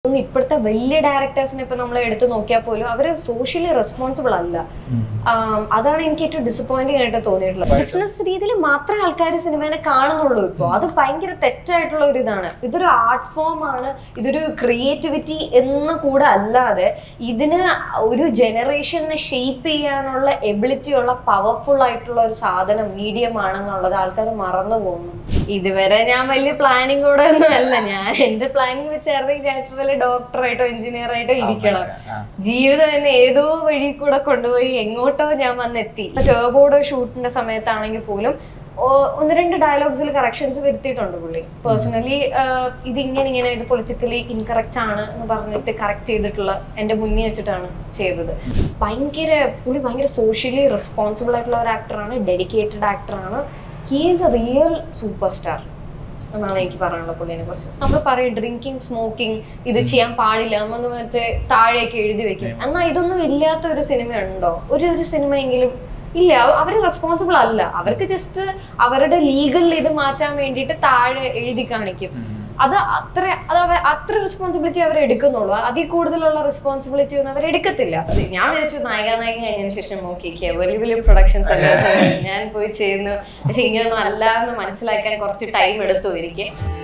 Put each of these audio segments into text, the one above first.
ഒന്ന് ഇപ്പോഴത്തെ വലിയ ഡയറക്ടേഴ്സിനെ ഇപ്പൊ നമ്മൾ എടുത്തു നോക്കിയാൽ പോലും അവര് സോഷ്യലി റെസ്പോൺസിബിൾ അല്ല ആം, അതാണ് എനിക്ക് ഏറ്റവും ഡിസപ്പോയിന്റിംഗ് ആയിട്ട് തോന്നിയിട്ടുള്ളത് ബിസിനസ് രീതിയിൽ മാത്രമേ ആൾക്കാർ സിനിമേനെ കാണുന്നുള്ളൂ ഇപ്പോൾ അത് ഭയങ്കര തെറ്റായിട്ടുള്ള ഒരു ഇതാണ് ഇതൊരു ആർട്ട് ഫോം ആണ് ഇതൊരു ക്രിയേറ്റിവിറ്റി എന്ന് കൂടെ അല്ലാതെ ഇതിന് ഒരു ജനറേഷനെ ഷേപ്പ് ചെയ്യാനുള്ള എബിലിറ്റി ഉള്ള പവർഫുൾ ആയിട്ടുള്ള ഒരു സാധനം മീഡിയം ആണെന്നുള്ളത് ആൾക്കാർ മറന്നു പോകുന്നു ഇതുവരെ ഞാൻ വലിയ പ്ലാനിങ് കൂടെ ഒന്നും അല്ല ഞാൻ എന്റെ പ്ലാനിങ് വെച്ചായിരുന്നെങ്കിൽ ഞാൻ ഇപ്പൊ വല്ല ഡോക്ടറായിട്ടോ എഞ്ചിനീയർ ആയിട്ടോ ഇരിക്കണം ജീവിതം എന്നെ ഏതോ വഴി കൂടെ കൊണ്ടുപോയി എങ്ങോട്ടോ ഞാൻ വന്നെത്തി ടേബോർഡ് ഷൂട്ടിന്റെ സമയത്താണെങ്കിൽ പോലും ഓ- ഒന്ന് രണ്ട് ഡയലോഗ്സിൽ കറക്ഷൻസ് വരുത്തിയിട്ടുണ്ട് പുള്ളി പേഴ്സണലി ഇത് ഇങ്ങനെ ഇങ്ങനെ ഇത് പൊളിറ്റിക്കലി ഇൻകറക്റ്റ് ആണ് എന്ന് പറഞ്ഞിട്ട് കറക്റ്റ് ചെയ്തിട്ടുള്ള എന്റെ മുന്നിൽ വെച്ചിട്ടാണ് ചെയ്തത് ഭയങ്കര പുള്ളി ഭയങ്കര സോഷ്യലി റെസ്പോൺസിബിൾ ആയിട്ടുള്ള ഒരു ആക്ടറാണ് ഡെഡിക്കേറ്റഡ് ആക്ടറാണ് he is a real super star എന്നാണ് എനിക്ക് പറയാനുള്ളത് പുള്ളിനെ കുറിച്ച് നമ്മൾ പറയും ഡ്രിങ്കിങ് സ്മോക്കിംഗ് ഇത് ചെയ്യാൻ പാടില്ല എന്ന് മറ്റേ താഴെയൊക്കെ എഴുതി വെക്കും എന്നാൽ ഇതൊന്നും ഇല്ലാത്ത ഒരു സിനിമ ഉണ്ടോ ഒരു ഒരു സിനിമയെങ്കിലും ഇല്ല അവർ റെസ്പോൺസിബിൾ അല്ല അവർക്ക് ജസ്റ്റ് അവരുടെ ലീഗൽ ഇത് മാറ്റാൻ വേണ്ടിയിട്ട് താഴെ എഴുതി കാണിക്കും അത് അത്ര അത് അവർ അത്ര റെസ്പോൺസിബിലിറ്റി അവർ എടുക്കുന്നുള്ളൂ അതിൽ കൂടുതലുള്ള റെസ്പോൺസിബിലിറ്റി ഒന്നും അവർ എടുക്കത്തില്ല അത് ഞാൻ വിചാരിച്ചു നായിക നായിക കഴിഞ്ഞതിന് ശേഷം നോക്കിയിരിക്കുക വലിയ വലിയ പ്രൊഡക്ഷൻസ് ഒക്കെ ഞാൻ പോയി ചെയ്യുന്നു പക്ഷെ ഇങ്ങനെയൊന്നും അല്ല എന്ന് മനസ്സിലാക്കാൻ കുറച്ച് ടൈം എടുത്തു എനിക്ക്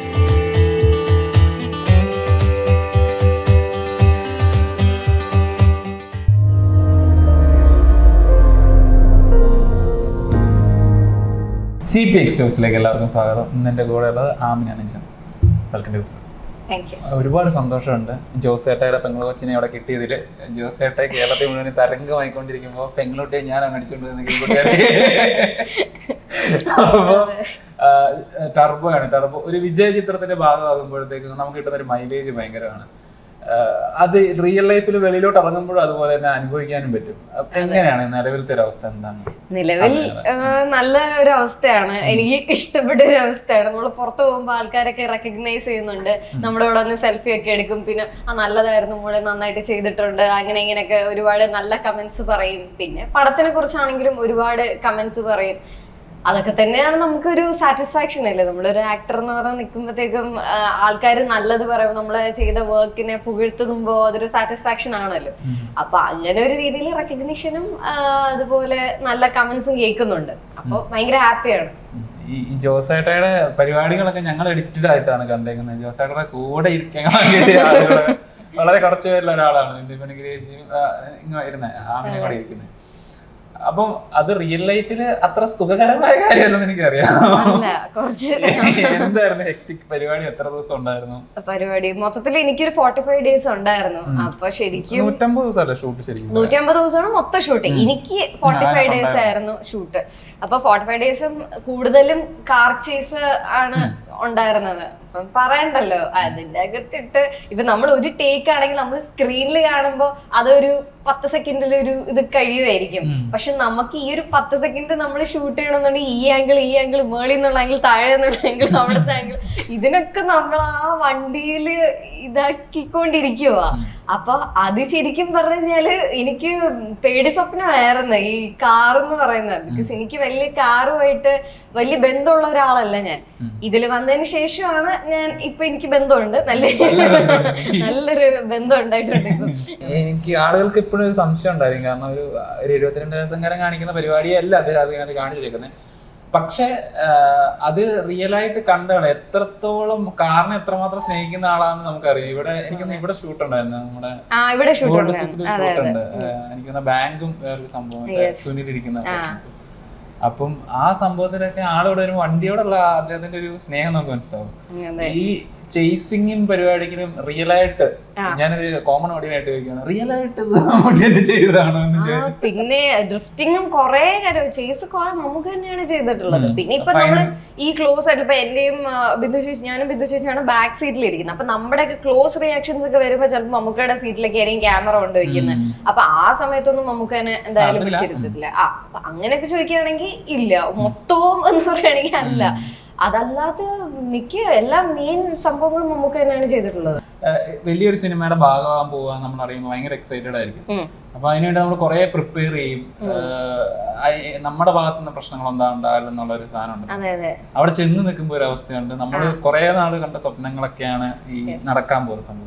സി പി എക്സ് ന്യൂസിലേക്ക് എല്ലാവർക്കും സ്വാഗതം ഇന്ന് എൻ്റെ കൂടെ ഉള്ളത് Amina Anijan welcome news thank you ഒരുപാട് സന്തോഷമുണ്ട് ജോസേട്ടയുടെ പെങ്ങളു കൊച്ചിനെ അവിടെ കിട്ടിയതിൽ ജോസേട്ട കേരളത്തിൽ മുഴുവൻ തരംഗമായിക്കൊണ്ടിരിക്കുമ്പോൾ പെങ്ങളുട്ടിയെ ഞാൻ അങ്ങ് അടിച്ചുകൊണ്ട് വന്ന അപ്പോൾ ടർബോ ആണ് ടർബോ ഒരു വിജയ ചിത്രത്തിന്റെ ഭാഗമാകുമ്പോഴത്തേക്കും നമുക്ക് കിട്ടുന്ന ഒരു മൈലേജ് ഭയങ്കരമാണ് ആ, അത് റിയൽ ലൈഫിൽ വെളിയിലോട്ട് ഇറങ്ങുമ്പോഴും അതുപോലെ തന്നെ അനുഭവിക്കാനും പറ്റും അപ്പൊ എങ്ങനെയാണ് നിലവിലത്തെ ഒരു അവസ്ഥ എന്താണ് നിലവിൽ ആ, നല്ല ഒരു അവസ്ഥയാണ് എനിക്ക് ഇഷ്ടപ്പെട്ട ഒരു അവസ്ഥയാണ് നമ്മൾ പുറത്തു പോകുമ്പോൾ ആൾക്കാരൊക്കെ റെക്കഗ്നൈസ് ചെയ്യുന്നുണ്ട് നമ്മുടെ ഇവിടെ വന്ന് സെൽഫി ഒക്കെ എടുക്കും പിന്നെ ആ നല്ലതായിരുന്നു മോളെ നന്നായിട്ട് ചെയ്തിട്ടുണ്ട് അങ്ങനെ ഇങ്ങനെയൊക്കെ ഒരുപാട് നല്ല കമന്റ്സ് പറയും പിന്നെ പടത്തിനെ കുറിച്ചാണെങ്കിലും ഒരുപാട് കമന്റ്സ് പറയും അതൊക്കെ തന്നെയാണ് നമുക്കൊരു സാറ്റിസ്ഫാക്ഷൻ അല്ലേ നമ്മളൊരു ആക്ടർ എന്ന് പറഞ്ഞാൽ നിൽക്കുമ്പോഴത്തേക്കും ആൾക്കാർ നല്ലത് പറയുമ്പോൾ നമ്മൾ ചെയ്ത വർക്കിനെ പുകഴ്ത്തുമ്പോൾ അതൊരു സാറ്റിസ്ഫാക്ഷൻ ആണല്ലോ അപ്പൊ അങ്ങനെ ഒരു രീതിയിൽ റെക്കഗ്നിഷനും അതുപോലെ നല്ല കമന്റ്സും കേൾക്കുന്നുണ്ട് അപ്പൊ ഭയങ്കര ഹാപ്പിയാണ് ഈ ഈ ജോസേട്ടയുടെ പരിപാടികളൊക്കെ ഞങ്ങൾ എഡിറ്റഡ് ആയിട്ടാണ് കണ്ടേക്കുന്നത് ജോസേട്ടയുടെ കൂടെ ഇരിക്കാൻ വേണ്ടിയിട്ട് ആളുകള് വളരെ കുറച്ച് പേരിൽ ഒരാളാണ് ഇന്ത്യപ്പൻ ഗ്രേജിയും ഇങ്ങനെ ഇരുന്നത് ആമിനെ കൂടെ ഇരിക്കുന്നത് അപ്പം അത് റിയൽ ലൈഫിൽ അത്ര സുഖകരമായ കാര്യമല്ലെന്ന് എനിക്കറിയാം അല്ല കുറച്ച് എന്തായിരുന്നു ഹെക്ടിക് പരിപാടി എത്ര ദിവസം ഉണ്ടായിരുന്നു പരിപാടി മൊത്തത്തിൽ എനിക്കൊരു ഫോർട്ടി ഫൈവ് ഡേയ്സ് ഉണ്ടായിരുന്നു അപ്പൊ ശരിക്കും നൂറ്റമ്പത് ദിവസമല്ലേ ഷൂട്ട് ശരിക്കും നൂറ്റി അമ്പത് ദിവസമാണ് മൊത്തം ഷൂട്ട് എനിക്ക് ഫോർട്ടി ഫൈവ് ഡേയ്സ് ആയിരുന്നു ഷൂട്ട് അപ്പൊ ഫോർട്ടി ഫൈവ് ഡേയ്സും കൂടുതലും കാർ ചേസ് ആണ് ഉണ്ടായിരുന്നത് അപ്പം പറയണ്ടല്ലോ അതിന്റെ അകത്തിട്ട് ഇപ്പൊ നമ്മൾ ഒരു ടേക്ക് ആണെങ്കിൽ നമ്മൾ സ്ക്രീനിൽ കാണുമ്പോൾ അതൊരു പത്ത് സെക്കൻഡിൽ ഒരു ഇത് കഴിയുമായിരിക്കും പക്ഷെ നമുക്ക് ഈ ഒരു പത്ത് സെക്കൻഡ് നമ്മൾ ഷൂട്ട് ചെയ്യണമെന്നുണ്ടെങ്കിൽ ഈ ആംഗിൾ ഈ ആംഗിൾ മേളിൽ നിന്നുള്ള ആംഗിൾ താഴെ നിന്നുള്ള ആംഗിൾ അവിടുത്തെ ആംഗിൾ ഇതിനൊക്കെ നമ്മൾ ആ വണ്ടിയിൽ ഇതാക്കിക്കൊണ്ടിരിക്കുക അപ്പൊ അത് ശരിക്കും പറഞ്ഞു കഴിഞ്ഞാല് എനിക്ക് പേടി സ്വപ്നമായിരുന്നു ഈ കാർ എന്ന് പറയുന്നത് ബിക്കോസ് എനിക്ക് വലിയ കാറുമായിട്ട് വലിയ ബന്ധമുള്ള ഒരാളല്ല ഞാൻ ഇതിൽ വന്നതിന് ശേഷമാണ് ഞാൻ ഇപ്പൊ എനിക്ക് ബന്ധമുണ്ട് നല്ല നല്ലൊരു ബന്ധം ഉണ്ടായിട്ടുണ്ട് ഇപ്പൊ എനിക്ക് ആളുകൾക്ക് ഇപ്പോഴും ഒരു സംശയം ഉണ്ടായിരിക്കും കാരണം ഒരു ഒരു എഴുപത്തിരണ്ട് ദിവസക്കാരൻ കാണിക്കുന്ന പരിപാടിയല്ല അദ്ദേഹം അതിനകത്ത് കാണിച്ചിരിക്കുന്നത് പക്ഷെ അത് റിയൽ ആയിട്ട് കണ്ടാണ് എത്രത്തോളം കാറിനെ എത്രമാത്രം സ്നേഹിക്കുന്ന ആളാന്ന് നമുക്കറിയാം ഇവിടെ എനിക്കൊന്ന് ഇവിടെ ഷൂട്ട് ഉണ്ടായിരുന്നു നമ്മുടെ ആ ഇവിടെ ഷൂട്ട് ഗോൾഡ് ഉണ്ടായിരുന്നു സിറ്റിയിൽ അതെ ഷൂട്ട് അതെ ഉണ്ട് എനിക്ക് തോന്നുന്ന ബാങ്കും വേറൊരു സംഭവം Yes. സുനിൽ ഇരിക്കുന്ന ആ. persons. അപ്പം ആ സംഭവത്തിലൊക്കെ ആളോട് വരുമ്പോൾ വണ്ടിയോടുള്ള അദ്ദേഹത്തിന്റെ ഒരു സ്നേഹം നമുക്ക് മനസ്സിലാവും ഉം, അതെ ഈ ചേസിങ്ങും പരിപാടിക്കും റിയൽ ആയിട്ട് ആ. ഞാനൊരു കോമൺ ഓഡിയനായിട്ട് ചോദിക്കുകയാണ് റിയൽ ആയിട്ട് ഇത് മമ്മൂട്ടി തന്നെ ചെയ്തതാണോ എന്ന് ആ, ചോദിച്ചു പിന്നെ ഡ്രിഫ്റ്റിങ്ങും കൊറേ കാര്യം ചേസ് കുറെ നമുക്ക് തന്നെയാണ് ചെയ്തിട്ടുള്ളത് പിന്നെ ഇപ്പൊ അപ്പൊ നമ്മള് അതിന് ഈ ക്ലോസ് ആയിട്ട് ഇപ്പൊ എന്റെയും ആ, ബിന്ദു ചേച്ചി ഞാനും ബിന്ദു ചേച്ചിയാണ് ബാക്ക് സീറ്റിൽ ഇരിക്കുന്നത് അപ്പൊ നമ്മുടെ ഒക്കെ ക്ലോസ് റിയാക്ഷൻസ് ഒക്കെ വരുമ്പോ ചിലപ്പോൾ മമ്മൂക്കയുടെ സീറ്റിലേക്ക് ആയിരിക്കും ക്യാമറ കൊണ്ട് വെക്കുന്നത് അപ്പൊ ആ സമയത്തൊന്നും മമ്മൂക്കനെ എന്തായാലും അതില്ല. പിടിച്ചിരുത്തില്ല ആ അപ്പൊ അങ്ങനെയൊക്കെ ചോദിക്കുകയാണെങ്കിൽ ഇല്ല മൊത്തവും എന്ന് പറയുകയാണെങ്കിൽ അല്ല അതല്ലാതെ മിക്ക എല്ലാ മെയിൻ സംഭവങ്ങളും മമ്മൂക്ക തന്നെയാണ് ചെയ്തിട്ടുള്ളത് ഏഹ് വലിയൊരു സിനിമയുടെ ഭാഗമാകാൻ പോവാൻ നമ്മൾ അറിയുമ്പോൾ ഭയങ്കര എക്സൈറ്റഡ് ആയിരിക്കും ഉം. അപ്പൊ അതിനുവേണ്ടി നമ്മൾ കുറെ പ്രിപ്പയർ ചെയ്യും ഏഹ് അയ് നമ്മുടെ ഭാഗത്തു നിന്ന് പ്രശ്നങ്ങൾ എന്താ ഉണ്ടാവില്ല എന്നുള്ള ഒരു സാധനമുണ്ട് അതെ അതെ അവിടെ ചെന്ന് നിൽക്കുമ്പോൾ ഒരു അവസ്ഥയുണ്ട് നമ്മൾ കുറെ നാൾ കണ്ട സ്വപ്നങ്ങളൊക്കെയാണ് ഈ നടക്കാൻ പോകുന്ന സംഭവം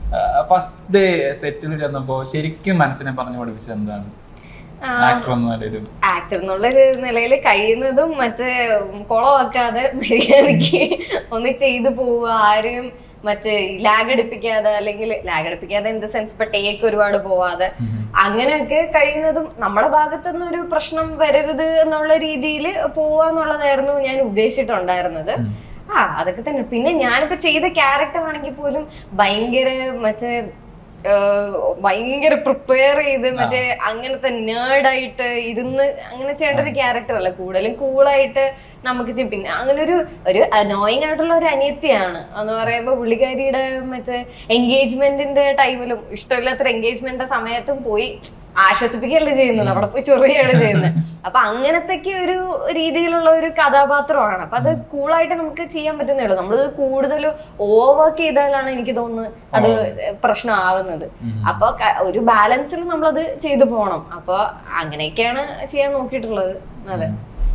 ഫസ്റ്റ് ഡേ സെറ്റിൽ ചെന്നപ്പോ ശരിക്കും മനസ്സിനെ പറഞ്ഞു പഠിപ്പിച്ചത് എന്താണ് ആക്ടർ എന്ന നിലയിലും ആക്ടർ എന്നുള്ള നിലയിൽ കഴിയുന്നതും മറ്റേ കുളമാക്കാതെ മര്യാദക്ക് ഒന്ന് ചെയ്തു പോവുക ആരെയും മറ്റേ ലാഗ് അടിപ്പിക്കാതെ അല്ലെങ്കിൽ ലാഗ് അടിപ്പിക്കാതെ ഇൻ ദ സെൻസ് ഇപ്പൊ ടേക്ക് ഒരുപാട് പോവാതെ അങ്ങനെയൊക്കെ കഴിയുന്നതും നമ്മുടെ ഭാഗത്തുനിന്ന് ഒരു പ്രശ്നം വരരുത് എന്നുള്ള രീതിയിൽ പോവാന്നുള്ളതായിരുന്നു ഞാൻ ഉദ്ദേശിച്ചിട്ടുണ്ടായിരുന്നത് ആ അതൊക്കെ തന്നെ പിന്നെ ഞാനിപ്പോ ചെയ്ത ക്യാരക്ടർ ആണെങ്കിൽ പോലും ഭയങ്കര മറ്റേ ഏഹ്, ഭയങ്കര പ്രിപ്പയർ ചെയ്ത് മറ്റേ അങ്ങനത്തെ നേർഡായിട്ട് ഇരുന്ന് അങ്ങനെ ചെയ്യേണ്ട ഒരു ക്യാരക്ടർ അല്ല കൂടുതലും കൂളായിട്ട് നമുക്ക് ചെയ്യും. പിന്നെ അങ്ങനെ ഒരു ഒരു അനോയിങ് ആയിട്ടുള്ള ഒരു അനിയത്തിയാണ് എന്ന് പറയുമ്പോൾ പുള്ളിക്കാരിയുടെ മറ്റേ എൻഗേജ്മെന്റിന്റെ ടൈമിലും ഇഷ്ടമില്ലാത്തൊരു എൻഗേജ്മെന്റിന്റെ സമയത്തും പോയി ആശ്വസിപ്പിക്കുകയല്ലേ ചെയ്യുന്നത് അവിടെ പോയി ചൊറിയാണ് ചെയ്യുന്നത് അപ്പൊ അങ്ങനത്തെക്ക് ഒരു രീതിയിലുള്ള ഒരു കഥാപാത്രമാണ് അപ്പൊ അത് കൂളായിട്ട് നമുക്ക് ചെയ്യാൻ പറ്റുന്നേ ഉള്ളൂ നമ്മൾ കൂടുതൽ ഓവർ വർക്ക് ചെയ്താലാണ് എനിക്ക് തോന്നുന്നത് അത് പ്രശ്നമാവുന്നത് അപ്പൊ ക- ഒരു ബാലൻസിൽ നമ്മളത് ചെയ്തു പോണം അപ്പൊ അങ്ങനെയൊക്കെയാണ് ചെയ്യാൻ നോക്കിയിട്ടുള്ളത് അതെ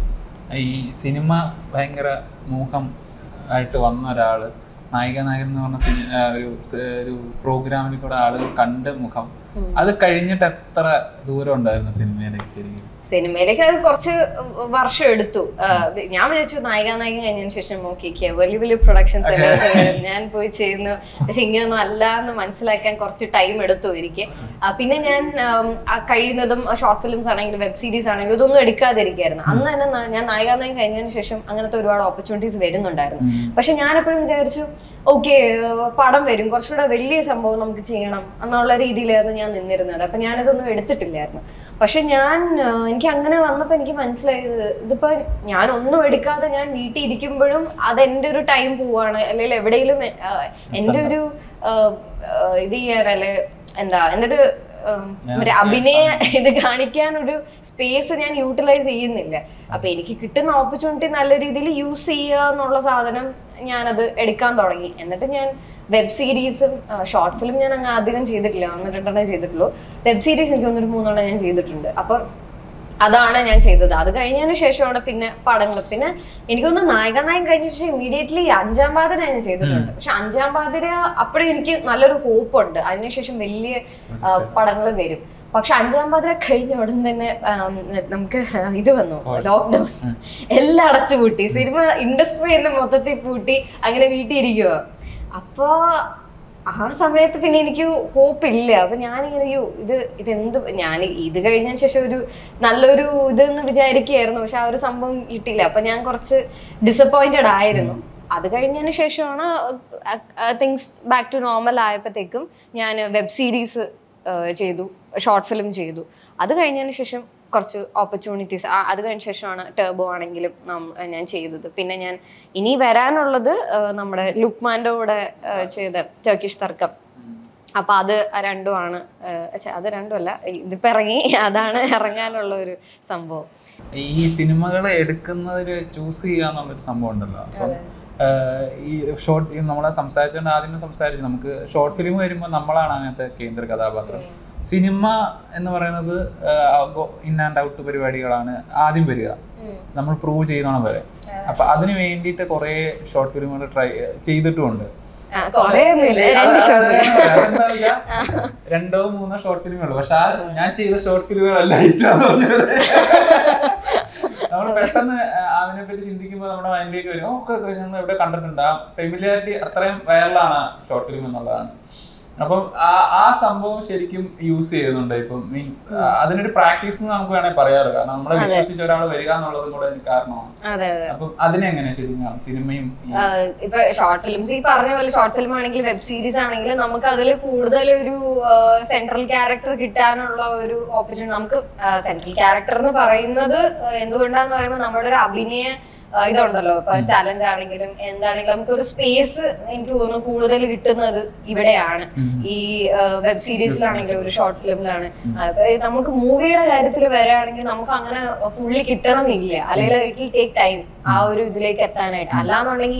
ഈ സിനിമ ഭയങ്കര മൂഹം ആയിട്ട് വന്ന ഒരാള് നായിക നായകൻ എന്ന് പറഞ്ഞ സിനി- ആ, ഒരു സ- ഒരു പ്രോഗ്രാമിൽ കൂടെ ആളുകൾ കണ്ട് മുഖം അത് കഴിഞ്ഞിട്ട് എത്ര ദൂരം ഉണ്ടായിരുന്നു സിനിമയിലേക്ക് ശരിക്കും സിനിമയിലേക്ക് അത് കുറച്ച് വർഷം എടുത്തു ആ, ഞാൻ വിചാരിച്ചു നായിക നായകൻ കഴിഞ്ഞതിന് ശേഷം നോക്കിക്കുക വലിയ വലിയ പ്രൊഡക്ഷൻസ് ഞാൻ പോയി ചെയ്യുന്നു പക്ഷെ ഇങ്ങനെയൊന്നും അല്ല എന്ന് മനസ്സിലാക്കാൻ കുറച്ച് ടൈം എടുത്തു എനിക്ക് ആ, പിന്നെ ഞാൻ ആം, ആ കഴിയുന്നതും ഷോർട്ട് ഫിലിംസ് ആണെങ്കിലും വെബ് സീരീസ് ആണെങ്കിലും ഇതൊന്നും എടുക്കാതിരിക്കായിരുന്നു അന്ന് തന്നെ ന- ഞാൻ നായിക നായകൻ കഴിഞ്ഞതിന് ശേഷം അങ്ങനത്തെ ഒരുപാട് ഓപ്പർച്യൂണിറ്റീസ് വരുന്നുണ്ടായിരുന്നു പക്ഷെ ഞാൻ എപ്പോഴും വിചാരിച്ചു ഓക്കെ പടം വരും കുറച്ചുകൂടെ വലിയ സംഭവം നമുക്ക് ചെയ്യണം എന്നുള്ള രീതിയിലായിരുന്നു ഞാൻ നിന്നിരുന്നത് അപ്പൊ ഞാനിതൊന്നും എടുത്തിട്ടില്ലായിരുന്നു പക്ഷെ ഞാൻ ആ, എനിക്ക് അങ്ങനെ വന്നപ്പോൾ എനിക്ക് മനസ്സിലായത് ഇതിപ്പോ ഞാൻ ഒന്നും എടുക്കാതെ ഞാൻ വീട്ടിൽ ഇരിക്കുമ്പോഴും അത് എൻ്റെ ഒരു ടൈം പോവാണ് അല്ലെങ്കിൽ എവിടെയെങ്കിലും ആ, എൻ്റെ ഒരു ആ, ആ, ഇത് ചെയ്യാനല്ലേ എന്താ എൻ്റെ ഒരു ഉം, മറ്റേ അഭിനയ ഇത് കാണിക്കാൻ ഒരു സ്പേസ് ഞാൻ യൂട്ടിലൈസ് ചെയ്യുന്നില്ല അപ്പൊ എനിക്ക് കിട്ടുന്ന ഓപ്പർച്യൂണിറ്റി നല്ല രീതിയിൽ യൂസ് ചെയ്യുക എന്നുള്ള സാധനം ഞാനത് എടുക്കാൻ തുടങ്ങി എന്നിട്ട് ഞാൻ വെബ് സീരീസും ഷോർട്ട് ഫിലിം ഞാൻ അങ്ങ് അധികം ചെയ്തിട്ടില്ല ഒന്ന് രണ്ടെണ്ണം ചെയ്തിട്ടുള്ളൂ വെബ് സീരീസ് എനിക്ക് ഒന്നൊരു മൂന്നെണ്ണം ഞാൻ ചെയ്തിട്ടുണ്ട് അപ്പം അതാണ് ഞാൻ ചെയ്തത് അത് കഴിഞ്ഞതിന് ശേഷമാണ് പിന്നെ പടങ്ങൾ പിന്നെ എനിക്കൊന്ന് നായിക നായകൻ കഴിഞ്ഞ ശേഷം ഇമീഡിയറ്റ്ലി അഞ്ചാം പാതിര ഞാൻ ചെയ്തിട്ടുണ്ട് പക്ഷെ അഞ്ചാം പാതിര അപ്പോഴും എനിക്ക് നല്ലൊരു ഹോപ്പ് ഉണ്ട് അതിനുശേഷം വലിയ പടങ്ങൾ വരും പക്ഷെ അഞ്ചാം പാതിര കഴിഞ്ഞ ഉടൻ തന്നെ ആം, നമുക്ക് ഇത് വന്നു ലോക്ക്ഡൌൺ എല്ലാം അടച്ചു പൂട്ടി സിനിമ ഇൻഡസ്ട്രി തന്നെ മൊത്തത്തിൽ പൂട്ടി അങ്ങനെ വീട്ടിൽ ഇരിക്കുക അപ്പോ ആ സമയത്ത് പിന്നെ എനിക്ക് ഹോപ്പ് ഇല്ല അപ്പൊ ഞാനിങ്ങനെ അയ്യോ ഇത് ഇതെന്ത് ഞാൻ ഇത് കഴിഞ്ഞതിന് ശേഷം ഒരു നല്ലൊരു ഇതെന്ന് വിചാരിക്കുകയായിരുന്നു പക്ഷെ ആ ഒരു സംഭവം കിട്ടിയില്ല അപ്പൊ ഞാൻ കുറച്ച് ഡിസപ്പോയിന്റഡ് ആയിരുന്നു അത് കഴിഞ്ഞതിന് ശേഷമാണ് തിങ്സ് ബാക്ക് ടു നോർമൽ ആയപ്പോഴത്തേക്കും ഞാൻ വെബ് സീരീസ് ചെയ്തു ഷോർട്ട് ഫിലിം ചെയ്തു അത് കഴിഞ്ഞതിന് ശേഷം കുറച്ച് ഓപ്പർച്യൂണിറ്റീസ് അത് കഴിഞ്ഞ ശേഷമാണ് ടേബോ ആണെങ്കിലും നം- ഞാൻ ചെയ്തത് പിന്നെ ഞാൻ ഇനി വരാനുള്ളത് ആ, നമ്മുടെ ലുക്മാൻ്റെ കൂടെ ആ, ചെയ്ത ടർക്കിഷ് തർക്കം അപ്പൊ അത് രണ്ടുമാണ് ആ, ഛെ, അത് രണ്ടുമല്ല ഇതിപ്പോ ഇറങ്ങി അതാണ് ഇറങ്ങാനുള്ള ഒരു സംഭവം ഈ സിനിമകൾ എടുക്കുന്നതിൽ ചൂസ് ചെയ്യുക എന്നുള്ളൊരു സംഭവം ഉണ്ടല്ലോ അപ്പം ആഹ് ഈ ഷോർട്ട് നമ്മളെ സംസാരിച്ചുകൊണ്ട് ആദ്യമേ സംസാരിച്ചു നമുക്ക് ഷോർട്ട് ഫിലിം വരുമ്പോൾ നമ്മളാണ് അതിനകത്തെ കേന്ദ്ര കഥാപാത്രം സിനിമ എന്ന് പറയുന്നത് ഇൻ ആൻഡ് ഔട്ട് പരിപാടികളാണ് ആദ്യം വരിക നമ്മൾ പ്രൂവ് ചെയ്യുന്നോണം വരെ അപ്പൊ അതിന് വേണ്ടിയിട്ട് കുറെ ഷോർട്ട് ഫിലിമുകൾ ട്രൈ ചെയ്തിട്ടുമുണ്ട് ആ, കുറേ ഒന്നുമില്ല രണ്ട് ഷോട്ട് അതെന്താ വെച്ചാ, രണ്ടോ മൂന്നോ ഷോർട്ട് ഫിലിമുള്ളൂ പക്ഷെ ആ ഞാൻ ചെയ്ത ഷോർട്ട് ഫിലിമുകളല്ല ഹിറ്റാന്ന് പറഞ്ഞത് നമ്മൾ പെട്ടെന്ന് അതിനെ പറ്റി ചിന്തിക്കുമ്പോൾ നമ്മുടെ മൈൻഡിലേക്ക് വരും ഓക്കെ ഞങ്ങൾ എവിടെ കണ്ടിട്ടുണ്ട് ആ ഫെമിലിയാരിറ്റി അത്രയും വൈറലാണ് ഷോർട്ട് ഫിലിം എന്നുള്ളതാണ് അപ്പം ആ ആ സംഭവം ശരിക്കും യൂസ് ചെയ്യുന്നുണ്ട് ഇപ്പം മീൻസ് അതിനൊരു പ്രാക്ടീസ് എന്ന് നമുക്ക് വേണേൽ പറയാറ് കാരണം നമ്മളെ വിശ്വസിച്ച ഒരാൾ വരിക എന്നുള്ളതും കൂടെ ഒരു കാരണമാണ് അതെ അതെ അപ്പം അതിനെങ്ങനെ ശരിക്കും സിനിമയും ഈ ആഹ് ഇപ്പൊ ഷോർട്ട് ഫിലിംസ് ഈ പറഞ്ഞ പോലെ ഷോർട്ട് ഫിലിം ആണെങ്കിൽ വെബ് സീരീസ് ആണെങ്കിൽ നമുക്ക് അതിൽ കൂടുതൽ ഒരു സെൻട്രൽ ക്യാരക്ടർ കിട്ടാനുള്ള ഒരു ഓപ്പർച്യൂണിറ്റി നമുക്ക് സെൻട്രൽ ക്യാരക്ടർ എന്ന് പറയുന്നത് ആഹ് എന്തുകൊണ്ടാന്ന് പറയുമ്പോൾ നമ്മുടെ ഒരു അഭിനയ ആഹ് ഇതുണ്ടല്ലോ ഇപ്പൊ ടാലന്റ് ആണെങ്കിലും എന്താണെങ്കിലും നമുക്ക് ഒരു സ്പേസ് എനിക്ക് തോന്നുന്നു കൂടുതൽ കിട്ടുന്നത് ഇവിടെയാണ് ഈ വെബ് സീരീസിലാണെങ്കിലും ഒരു ഷോർട്ട് ഫിലിമിലാണ് നമുക്ക് മൂവിയുടെ കാര്യത്തിൽ വരികയാണെങ്കിൽ നമുക്ക് അങ്ങനെ ഫുള്ളി കിട്ടണം എന്നില്ല അല്ലെങ്കിൽ ഇറ്റ് വിൽ ടേക്ക് ടൈം ആ ഒരു ഇതിലേക്ക് എത്താനായിട്ട് അല്ലാന്നുണ്ടെങ്കിൽ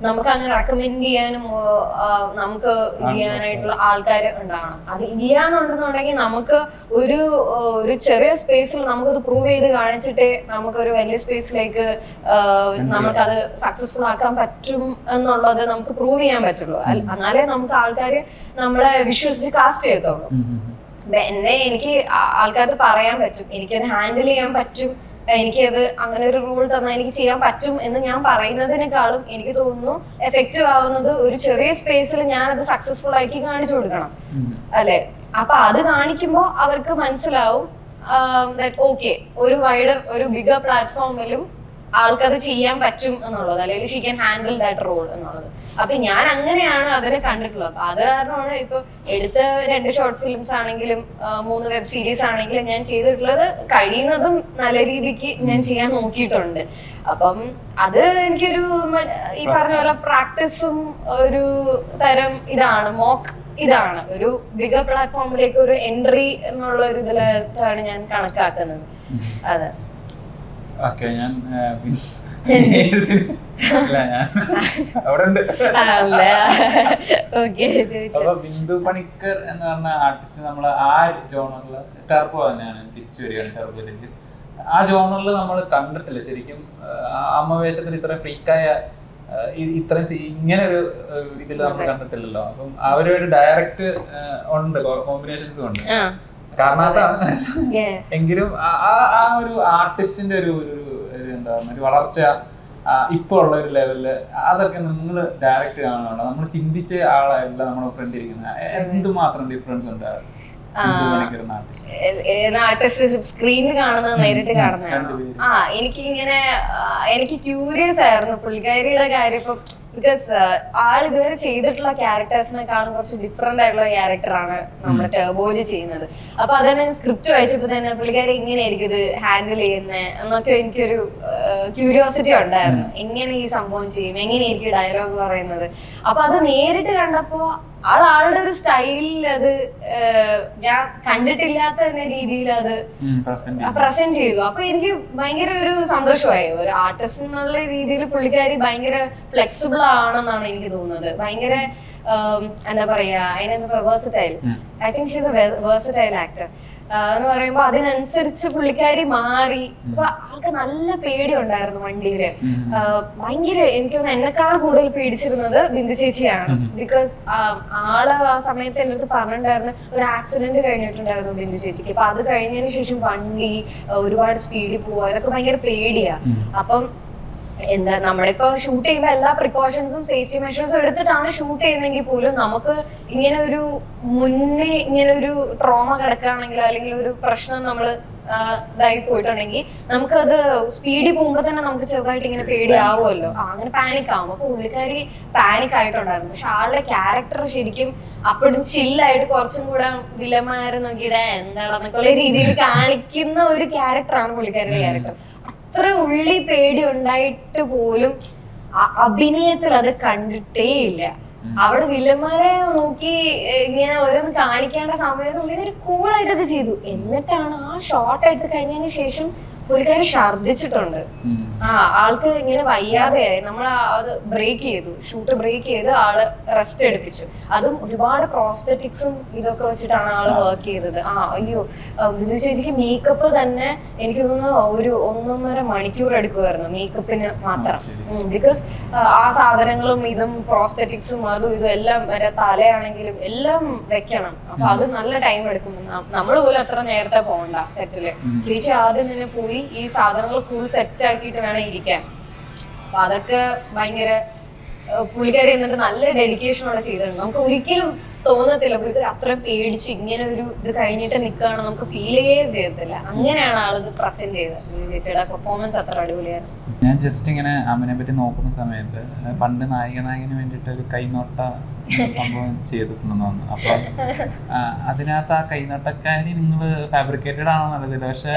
നമുക്ക് അങ്ങനെ റെക്കമെൻഡ് ചെയ്യാനും ആ, നമുക്ക് ഇത് ചെയ്യാനായിട്ടുള്ള ആൾക്കാർ ഉണ്ടാവണം അത് ഇല്ലാന്നുണ്ടെന്നുണ്ടെങ്കിൽ നമുക്ക് ഒരു ആ, ഒരു ചെറിയ സ്പേസിൽ നമുക്കത് പ്രൂവ് ചെയ്ത് കാണിച്ചിട്ട് നമുക്കൊരു വലിയ സ്പേസിലേക്ക് നമുക്കത് സക്സസ്ഫുൾ ആക്കാൻ പറ്റും എന്നുള്ളത് നമുക്ക് പ്രൂവ് ചെയ്യാൻ പറ്റുള്ളൂ അൽ- എന്നാലേ നമുക്ക് ആൾക്കാർ നമ്മളെ വിശ്വസിച്ച് കാസ്റ്റ് ചെയ്യത്തുള്ളൂ ഉം, ഉം, ഉം. അപ്പൊ എന്നെ എനിക്ക് ആൾക്കാർക്ക് പറയാൻ പറ്റും എനിക്കത് ഹാൻഡിൽ ചെയ്യാൻ പറ്റും എനിക്കത് അങ്ങനെ ഒരു റൂൾ തന്നാൽ എനിക്ക് ചെയ്യാൻ പറ്റും എന്ന് ഞാൻ പറയുന്നതിനേക്കാളും എനിക്ക് തോന്നുന്നു എഫക്റ്റീവ് ആവുന്നത് ഒരു ചെറിയ സ്പേസിൽ ഞാനത് സക്സസ്ഫുൾ ആക്കി കാണിച്ചു കൊടുക്കണം ഉം. അല്ലെ അപ്പൊ അത് കാണിക്കുമ്പോൾ അവർക്ക് മനസ്സിലാവും ഓക്കെ ഒരു വൈഡർ ഒരു ബിഗർ പ്ലാറ്റ്ഫോമിലും ആൾക്കത് ചെയ്യാൻ പറ്റും എന്നുള്ളത് അല്ലെങ്കിൽ she can handle that role എന്നുള്ളത് അപ്പൊ ഞാൻ അങ്ങനെയാണ് അതിനെ കണ്ടിട്ടുള്ളത് അപ്പൊ അത് കാരണമാണ് ഇപ്പൊ എടുത്ത രണ്ട് ഷോർട്ട് ഫിലിംസ് ആണെങ്കിലും ആ, മൂന്ന് വെബ് സീരീസ് ആണെങ്കിലും ഞാൻ ചെയ്തിട്ടുള്ളത് കഴിയുന്നതും നല്ല രീതിക്ക് ഞാൻ ചെയ്യാൻ നോക്കിയിട്ടുണ്ട് അപ്പം അത് എനിക്കൊരു മ- ഈ പറഞ്ഞ പോലെ പ്രാക്ടീസും ഒരു തരം ഇതാണ് മോക്ക് ഇതാണ് ഒരു ബിഗർ പ്ലാറ്റ്ഫോമിലേക്ക് ഒരു എൻട്രി എന്നുള്ള ഒരു ഇതിലായിട്ടാണ് ഞാൻ കണക്കാക്കുന്നത് അതെ ഓക്കെ ഞാൻ ആ, പിന്നെ- ഇല്ല, ഞാൻ അവിടെ ഉണ്ട് അല്ല ഓക്കെ ചോദിച്ചു അപ്പൊ ബിന്ദു പണിക്കർ എന്ന് പറഞ്ഞ ആർട്ടിസ്റ്റ് നമ്മൾ ആ ജോണറിൽ ടെർബോ തന്നെയാണ് തിരിച്ചു വരികയാണ് ടെർബോയിലേക്ക് ആ ജോണറിൽ നമ്മൾ കണ്ടിട്ടില്ല ശരിക്കും ആ അമ്മവേഷത്തിൽ ഇത്ര ഫ്രീക്കായ ഇത്രയും സി- ഇങ്ങനെ ഒരു ഇതിൽ നമ്മൾ കണ്ടിട്ടില്ലല്ലോ അപ്പം അവരൊരു ഡയറക്റ്റ് ഉണ്ട് കോമ്പിനേഷൻസും ഉണ്ട് ആ കാരണം അതാണ് yeah. എങ്കിലും ആ- ആ- ആ ഒരു ആർട്ടിസ്റ്റിന്റെ ഒരു ഒരു ഒരു എന്താ പറയുക ഒരു വളർച്ച ആ, ഇപ്പൊ ഉള്ള ഒരു ലെവലില് അതൊക്കെ നിങ്ങൾ ഡയറക്റ്റ് കാണുന്നുണ്ടോ നമ്മൾ ചിന്തിച്ച ആളല്ല നമ്മുടെ ഫ്രണ്ട് ഇരിക്കുന്നത് എന്തുമാത്രം ഡിഫറൻസ് ഉണ്ട് ആർട്ടിസ്റ്റ് ആർട്ടിസ്റ്റ് സ്ക്രീനിൽ കാണുന്നത് നേരിട്ട് കാണുന്നതാണ് രണ്ടുപേരും. ആ എനിക്ക് ഇങ്ങനെ എനിക്ക് ക്യൂരിയസ് ആയിരുന്നു പുള്ളിക്കാരിയുടെ കാര്യം ഇപ്പൊ ബിക്കോസ് ആൾ ഇതുവരെ ചെയ്തിട്ടുള്ള ക്യാരക്ടേഴ്സിനെക്കാളും കുറച്ച് ഡിഫറെന്റ് ആയിട്ടുള്ള ക്യാരക്ടറാണ് നമ്മുടെ ടേബോയില് ചെയ്യുന്നത് അപ്പൊ അതന്നെ സ്ക്രിപ്റ്റ് വായിച്ചപ്പോ തന്നെ പുള്ളിക്കാരി എങ്ങനെയായിരിക്കും ഇത് ഹാൻഡിൽ ചെയ്യുന്നത് എന്നൊക്കെ എനിക്കൊരു ക്യൂരിയോസിറ്റി ഉണ്ടായിരുന്നു എങ്ങനെ ഈ സംഭവം ചെയ്യും എങ്ങനെയായിരിക്കും ഡയലോഗ് പറയുന്നത് അപ്പൊ അത് നേരിട്ട് കണ്ടപ്പോ ആൾ ആളുടെ ഒരു സ്റ്റൈലിൽ അത് ഏഹ്, ഞാൻ കണ്ടിട്ടില്ലാത്ത തന്നെ രീതിയിൽ അത് പ്രസന്റ് പ്രസന്റ് ചെയ്തു അപ്പൊ എനിക്ക് ഭയങ്കര ഒരു സന്തോഷമായി ഒരു ആർട്ടിസ്റ്റ് എന്നുള്ള രീതിയിൽ പുള്ളിക്കാരി ഭയങ്കര ഫ്ലെക്സിബിൾ ആണെന്നാണ് എനിക്ക് തോന്നുന്നത് ഭയങ്കര ആം, എന്താ പറയാ അതിനെന്താ versatile I think she's a versatile actor എന്ന് പറയുമ്പോ അതിനനുസരിച്ച് പുള്ളിക്കാരി മാറി ഇപ്പൊ ആൾക്ക് നല്ല പേടി ഉണ്ടായിരുന്നു വണ്ടിയില് ആ, ഭയങ്കര എനിക്ക് തോന്നുന്നു എന്നെക്കാൾ കൂടുതൽ പേടിച്ചിരുന്നത് ബിന്ദു ചേച്ചിയാണ് ബിക്കോസ് ആള് ആ സമയത്ത് എൻ്റെ അടുത്ത് പറഞ്ഞിട്ടുണ്ടായിരുന്നു ഒരു ആക്സിഡന്റ് കഴിഞ്ഞിട്ടുണ്ടായിരുന്നു ബിന്ദു ചേച്ചിക്ക് അപ്പൊ അത് കഴിഞ്ഞതിന് ശേഷം വണ്ടി ആ, ഒരുപാട് സ്പീഡിൽ പോവുക ഇതൊക്കെ ഭയങ്കര പേടിയാ അപ്പം എന്താ നമ്മളിപ്പോ ഷൂട്ട് ചെയ്യുമ്പോൾ എല്ലാ പ്രിക്കോഷൻസും സേഫ്റ്റി മെഷേഴ്സും എടുത്തിട്ടാണ് ഷൂട്ട് ചെയ്യുന്നെങ്കിൽ പോലും നമുക്ക് ഇങ്ങനെ ഒരു മുന്നേ ഇങ്ങനെ ഒരു ട്രോമ കിടക്കുകയാണെങ്കിലോ അല്ലെങ്കിൽ ഒരു പ്രശ്നം നമ്മൾ ഇതായി പോയിട്ടുണ്ടെങ്കിൽ നമുക്കത് സ്പീഡിൽ പോകുമ്പോൾ തന്നെ നമുക്ക് ചെറുതായിട്ട് ഇങ്ങനെ പേടിയാവുമല്ലോ ആ, അങ്ങനെ പാനിക് ആവും അപ്പൊ പുള്ളിക്കാരി പാനിക് ആയിട്ടുണ്ടായിരുന്നു പക്ഷെ ആളുടെ ക്യാരക്ടർ ശരിക്കും അപ്പോഴും ചില്ലായിട്ട് കുറച്ചും കൂടെ വിലമാരെ നോക്കിയിട്ട് എന്താണെന്നൊക്കെയുള്ള രീതിയിൽ കാണിക്കുന്ന ഒരു ക്യാരക്ടറാണ് പുള്ളിക്കാരുടെ ക്യാരക്ടർ അത്ര ഉള്ളി പേടി ഉണ്ടായിട്ട് പോലും അ- അഭിനയത്തിൽ അത് കണ്ടിട്ടേ ഇല്ല അവിടെ വില്ലന്മാരെ നോക്കി ഏഹ്, ഇങ്ങനെ ഓരോന്ന് കാണിക്കേണ്ട സമയത്ത് പുള്ളിക്കാരി കൂളായിട്ട് അത് ചെയ്തു എന്നിട്ടാണ് ആ ഷോട്ട് എടുത്ത് കഴിഞ്ഞതിന് ശേഷം പുള്ളിക്കാരി ഛർദ്ദിച്ചിട്ടുണ്ട് ആ ആൾക്ക് ഇങ്ങനെ വയ്യാതെയായി നമ്മൾ അത് ബ്രേക്ക് ചെയ്തു ഷൂട്ട് ബ്രേക്ക് ചെയ്ത് ആള് റെസ്റ്റ് എടുപ്പിച്ചു അതും ഒരുപാട് പ്രോസ്തറ്റിക്സും ഇതൊക്കെ വെച്ചിട്ടാണ് ആള് വർക്ക് ചെയ്തത് ആ അയ്യോ ആ, ബിന്ദു ചേച്ചിക്ക് മേക്കപ്പ് തന്നെ എനിക്ക് തോന്നുന്നു ഒരു ഒന്നൊന്നര മണിക്കൂർ എടുക്കുമായിരുന്നു മേക്കപ്പിന് മാത്രം ബിക്കോസ് ആ സാധനങ്ങളും ഇതും പ്രോസ്തറ്റിക്സും അതും ഇതും എല്ലാം വരെ തലയാണെങ്കിലും എല്ലാം വെക്കണം അപ്പൊ അത് നല്ല ടൈം എടുക്കും നമ്മൾ പോലും അത്ര നേരത്തെ പോകണ്ട സെറ്റില് ചേച്ചി ആദ്യം തന്നെ പോയി ഈ സാധനങ്ങൾ ഫുൾ സെറ്റ് ആക്കിയിട്ട് വേണം ഇരിക്കാൻ അപ്പൊ അതൊക്കെ ഭയങ്കര ഏഹ് പുള്ളിക്കാരി എന്നിട്ട് നല്ല ഡെഡിക്കേഷനോടെ ചെയ്തിട്ടുണ്ട് നമുക്ക് ഒരിക്കലും തോന്നത്തില്ല പുള്ളിക്കാരി അത്രയും പേടിച്ച് ഇങ്ങനെ ഒരു ഇത് കഴിഞ്ഞിട്ട് നിൽക്കുകയാണ് നമുക്ക് ഫീൽ ചെയ്യേ ചെയ്യത്തില്ല അങ്ങനെയാണ് ആളിത് പ്രസന്റ് ചെയ്തത് ബിജു ചേച്ചിയുടെ പെർഫോമൻസ് അത്ര അടിപൊളിയായിരുന്നു ഞാൻ ജസ്റ്റ് ഇങ്ങനെ അമ്മനെ പറ്റി നോക്കുന്ന സമയത്ത് ഏഹ് പണ്ട് നായിക നായകന് വേണ്ടിയിട്ട് ഒരു കൈനോട്ട സംഭവം ചെയ്തിട്ടുണ്ടെന്ന് തോന്നുന്നു അപ്പൊ ആ, അതിനകത്ത് ആ കൈനോട്ടക്കാരി നിങ്ങൾ ഫാബ്രിക്കേറ്റഡ് ആണോ നല്ലതില്ല പക്ഷെ